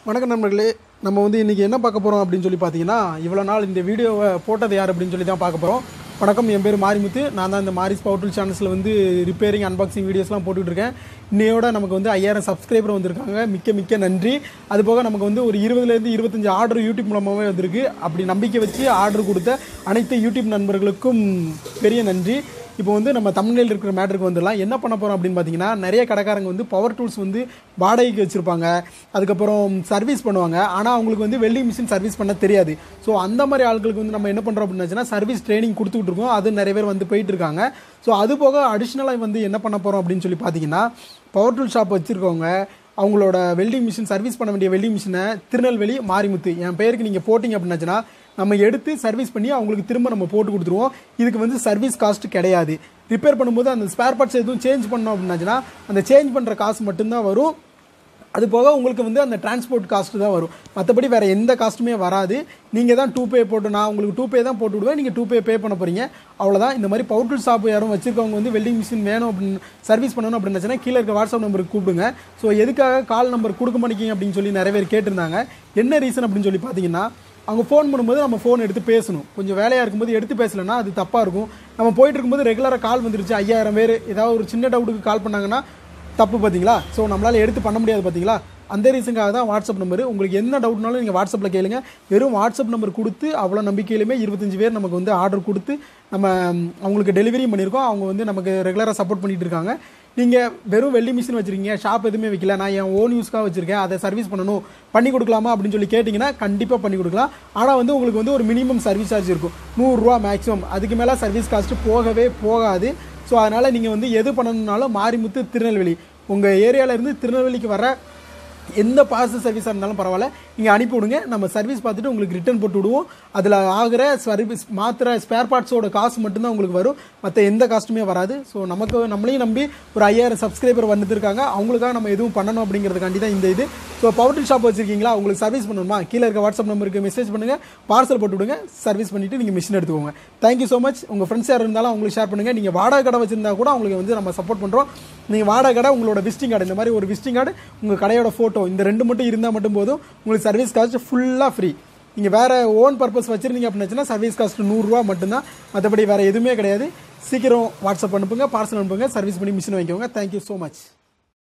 வணக்கம் நண்பர்களே நம்ம வந்து இன்றைக்கி என்ன பார்க்க போகிறோம் அப்படின்னு சொல்லி பார்த்தீங்கன்னா இவ்வளோ நாள் இந்த வீடியோவை போட்டது யார் அப்படின்னு சொல்லி தான் பார்க்க போகிறோம் வணக்கம் என் பேர் மாரிமுத்து நான் தான் இந்த மாரிஸ் பவர்டூல் சேனல்ஸில் வந்து ரிப்பேரிங் அன்பாக்சிங் வீடியோஸ்லாம் போட்டுட்டு இருக்கேன் இன்னையோட நமக்கு வந்து ஐயாயிரம் சப்ஸ்கிரைபர் வந்திருக்காங்க மிக்க மிக்க நன்றி அது போக நமக்கு வந்து ஒரு இருபதுலேருந்து இருபத்தஞ்சு ஆர்டர் யூடியூப் மூலமாகவே வந்திருக்கு அப்படி நம்பிக்கை வச்சு ஆர்டர் கொடுத்த அனைத்து யூடியூப் நண்பர்களுக்கும் பெரிய நன்றி இப்போ வந்து நம்ம தமிழ்நிலையில் இருக்கிற மேட்டருக்கு வந்துடலாம் என்ன பண்ண போகிறோம் அப்படின்னு பார்த்தீங்கன்னா நிறைய கடைக்காரங்க வந்து பவர் டூல்ஸ் வந்து வாடகைக்கு வச்சுருப்பாங்க அதுக்கப்புறம் சர்வீஸ் பண்ணுவாங்க ஆனால் அவங்களுக்கு வந்து வெல்டிங் மிஷின் சர்வீஸ் பண்ண தெரியாது ஸோ அந்த மாதிரி ஆட்களுக்கு வந்து நம்ம என்ன பண்ணுறோம் அப்படின்னாச்சுன்னா சர்வீஸ் ட்ரைனிங் கொடுத்துட்டு இருக்கோம் அது நிறைய பேர் வந்து போயிட்டு இருக்காங்க ஸோ அது போக அடிஷ்னலாக வந்து என்ன பண்ண போகிறோம் அப்படின்னு சொல்லி பார்த்தீங்கன்னா பவர் டூல் ஷாப் வச்சுருக்கவங்க அவங்களோட வெல்டிங் மிஷின் சர்வீஸ் பண்ண வேண்டிய வெல்டிங் மிஷினை திருநெல்வேலி மாரிமுத்து என் பேருக்கு நீங்கள் போட்டிங்க அப்படின்னாச்சுன்னா நம்ம எடுத்து சர்வீஸ் பண்ணி அவங்களுக்கு திரும்ப நம்ம போட்டு கொடுத்துருவோம் இதுக்கு வந்து சர்வீஸ் காஸ்ட் கிடையாது ரிப்பேர் பண்ணும்போது அந்த ஸ்பேர் பார்ட்ஸ் எதுவும் சேஞ்ச் பண்ணோம் அப்படின்னாச்சுன்னா அந்த சேஞ்ச் பண்ணுற காசு மட்டும்தான் வரும் அது போக உங்களுக்கு வந்து அந்த டிரான்ஸ்போர்ட் காஸ்ட்டு தான் வரும் மற்றபடி வேறு எந்த காஸ்ட்டுமே வராது நீங்கள் தான் டூ பே போட்டு நான் உங்களுக்கு டூ பே தான் போட்டு விடுவேன் நீங்கள் டூ பே பே பண்ண போகிறீங்க அவ்வளோதான் இந்த மாதிரி பவுட்ரு ஷாப் யாரும் வச்சிருக்கவங்க வந்து வெல்டிங் மிஷின் வேணும் அப்படின்னு சர்வீஸ் பண்ணணும் அப்படின்னு கீழே இருக்க வாட்ஸ்அப் நம்பருக்கு கூப்பிடுங்க ஸோ எதுக்காக கால் நம்பர் கொடுக்க மாட்டேங்கிங்க அப்படின்னு சொல்லி நிறைய பேர் கேட்டிருந்தாங்க என்ன ரீசன் அப்படின்னு சொல்லி பார்த்தீங்கன்னா அவங்க ஃபோன் பண்ணும்போது நம்ம ஃபோன் எடுத்து பேசணும் கொஞ்சம் வேலையாக இருக்கும்போது எடுத்து பேசலைன்னா அது தப்பாக இருக்கும் நம்ம போயிட்டு இருக்கும்போது ரெகுலராக கால் வந்துருச்சு ஐயாயிரம் பேர் ஏதாவது ஒரு சின்ன டவுட்டுக்கு கால் பண்ணாங்கன்னா தப்பு பார்த்தீங்களா ஸோ நம்மளால் எடுத்து பண்ண முடியாது பார்த்தீங்களா அந்த ரீசனுக்காக தான் வாட்ஸ்அப் நம்பர் உங்களுக்கு என்ன டவுட்னாலும் நீங்கள் வாட்ஸ்அப்பில் கேளுங்க வெறும் வாட்ஸ்அப் நம்பர் கொடுத்து அவ்வளோ நம்பிக்கையிலுமே இருபத்தஞ்சு பேர் நமக்கு வந்து ஆர்டர் கொடுத்து நம்ம அவங்களுக்கு டெலிவரியும் பண்ணியிருக்கோம் அவங்க வந்து நமக்கு ரெகுலராக சப்போர்ட் பண்ணிட்டு இருக்காங்க நீங்கள் வெறும் வெள்ளி மிஷின் வச்சுருக்கீங்க ஷாப் எதுவுமே வைக்கல நான் என் ஓன் யூஸ்க்காக வச்சுருக்கேன் அதை சர்வீஸ் பண்ணணும் பண்ணி கொடுக்கலாமா அப்படின்னு சொல்லி கேட்டிங்கன்னா கண்டிப்பாக பண்ணி கொடுக்கலாம் ஆனால் வந்து உங்களுக்கு வந்து ஒரு மினிமம் சர்வீஸ் சார்ஜ் இருக்கும் நூறுரூவா மேக்ஸிமம் அதுக்கு மேலே சர்வீஸ் காஸ்ட்டு போகவே போகாது ஸோ அதனால் நீங்கள் வந்து எது பண்ணணுன்னாலும் மாரிமுத்து திருநெல்வேலி உங்கள் ஏரியாவிலேருந்து திருநெல்வேலிக்கு வர எந்த பார்சல் சர்வீஸாக இருந்தாலும் பரவாயில்ல நீங்கள் அனுப்பி விடுங்க நம்ம சர்வீஸ் பார்த்துட்டு உங்களுக்கு ரிட்டர்ன் போட்டு விடுவோம் அதில் ஆகிற சர்வீஸ் மாத்திர ஸ்பேர் பார்ட்ஸோட காசு மட்டும்தான் உங்களுக்கு வரும் மற்ற எந்த காஸ்ட்டுமே வராது ஸோ நமக்கு நம்மளையும் நம்பி ஒரு ஐயாயிரம் சப்ஸ்கிரைபர் வந்துருக்காங்க அவங்களுக்காக நம்ம எதுவும் பண்ணணும் அப்படிங்கிறதுக்காண்டி தான் இந்த இது ஸோ பவுட்ரி ஷாப் வச்சிருக்கீங்களா உங்களுக்கு சர்வீஸ் பண்ணணுமா கீழே இருக்க வாட்ஸ்அப் நம்பருக்கு மெசேஜ் பண்ணுங்கள் பார்சல் போட்டு விடுங்க சர்வீஸ் பண்ணிவிட்டு நீங்கள் மிஷின் எடுத்துக்கோங்க தேங்க்யூ ஸோ மச் உங்கள் ஃப்ரெண்ட்ஸ் யார் இருந்தாலும் அவங்களுக்கு ஷேர் பண்ணுங்கள் நீங்கள் வாடகை கடை வச்சிருந்தா கூட அவங்களுக்கு வந்து நம்ம சப்போர்ட் பண்ணுறோம் நீங்கள் வாடகை கடை உங்களோட விசிட்டிங் கார்டு இந்த மாதிரி ஒரு விசிட்டிங் கார்டு உங்கள் கடையோட ஃபோட்டோ இந்த ரெண்டு மட்டும் இருந்தால் மட்டும் போதும் உங்களுக்கு சர்வீஸ் காஸ்ட் ஃபுல்லாக ஃப்ரீ நீங்கள் வேறு ஓன் பர்பஸ் வச்சுருந்தீங்க அப்படின்னா சர்வீஸ் காஸ்ட் நூறுரூவா மட்டும்தான் மற்றபடி வேறு எதுவுமே கிடையாது சீக்கிரம் வாட்ஸ்அப் அனுப்புங்க பார்சல் அனுப்புங்க சர்வீஸ் பண்ணி மிஷின் வாங்கிக்கோங்க தேங்க்யூ ஸோ மச்